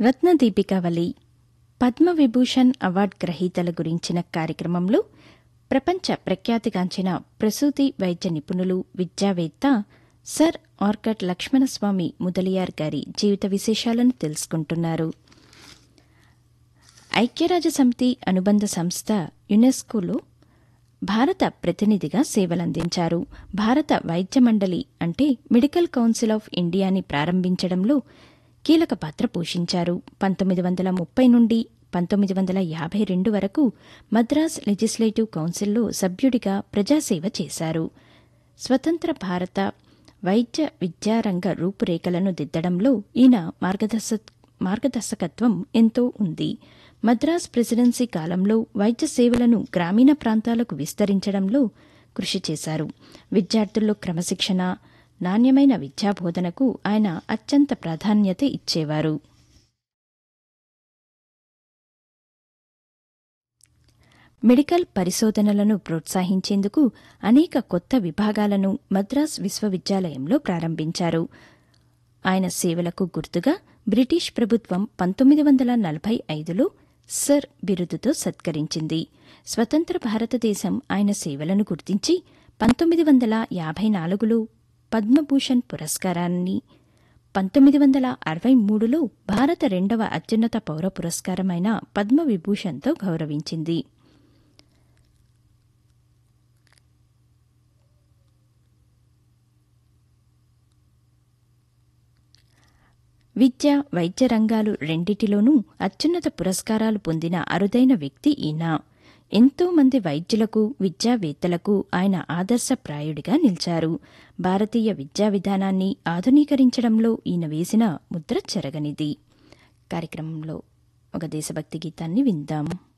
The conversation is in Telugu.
రత్నదీపికావళి పద్మవిభూషణ్ అవార్డు గ్రహీతల గురించిన కార్యక్రమంలో ప్రపంచ ప్రఖ్యాతిగాంచిన ప్రసూతి వైద్య నిపుణులు విద్యావేత్త సర్ ఆర్కట్ లక్ష్మణస్వామి ముదలియార్ గారి జీవిత విశేషాలను తెలుసుకుంటున్నారు ఐక్యరాజ్య సమితి అనుబంధ సంస్థ యునెస్కోలో భారత ప్రతినిధిగా సేవలందించారు భారత వైద్య మండలి అంటే మెడికల్ కౌన్సిల్ ఆఫ్ ఇండియాని ప్రారంభించడంలో కీలక పాత్ర పోషించారు పంతొమ్మిది వందల ముప్పై నుండి పంతొమ్మిది వందల యాభై రెండు వరకు మద్రాస్ లెజిస్లేటివ్ కౌన్సిల్లో సభ్యుడిగా ప్రజాసేవ చేశారు స్వతంత్ర భారత వైద్య విద్యారంగ రూపురేఖలను దిద్దడంలో ఈయన మార్గదర్శ మార్గదర్శకత్వం ఎంతో ఉంది మద్రాస్ ప్రెసిడెన్సీ కాలంలో వైద్య సేవలను గ్రామీణ ప్రాంతాలకు విస్తరించడంలో కృషి చేశారు విద్యార్థుల్లో క్రమశిక్షణ నాణ్యమైన విద్యాబోధనకు ఆయన అత్యంత ప్రాధాన్యత ఇచ్చేవారు మెడికల్ పరిశోధనలను ప్రోత్సహించేందుకు అనేక కొత్త విభాగాలను మద్రాస్ విశ్వవిద్యాలయంలో ప్రారంభించారు ఆయన సేవలకు గుర్తుగా బ్రిటిష్ ప్రభుత్వం పంతొమ్మిది వందల నలభై ఐదులో సర్ బిరుదుతో సత్కరించింది స్వతంత్ర భారతదేశం ఆయన సేవలను గుర్తించి పంతొమ్మిది వందల యాభై నాలుగులో పద్మభూషణ్ పురస్కారాన్ని పంతొమ్మిది వందల అరవై మూడులో భారత రెండవ అత్యున్నత పౌర పురస్కారమైన పద్మవిభూషణ్తో గౌరవించింది విద్య వైద్య రంగాలు రెండిటిలోనూ అత్యున్నత పురస్కారాలు పొందిన అరుదైన వ్యక్తి ఈయన ఎంతో మంది వైద్యులకు విద్యావేత్తలకు ఆయన ఆదర్శప్రాయుడిగా నిలిచారు భారతీయ విద్యా విధానాన్ని ఆధునీకరించడంలో ఈయన వేసిన ముద్ర చెరగనిది కార్యక్రమంలో ఒక దేశభక్తి గీతాన్ని విందాం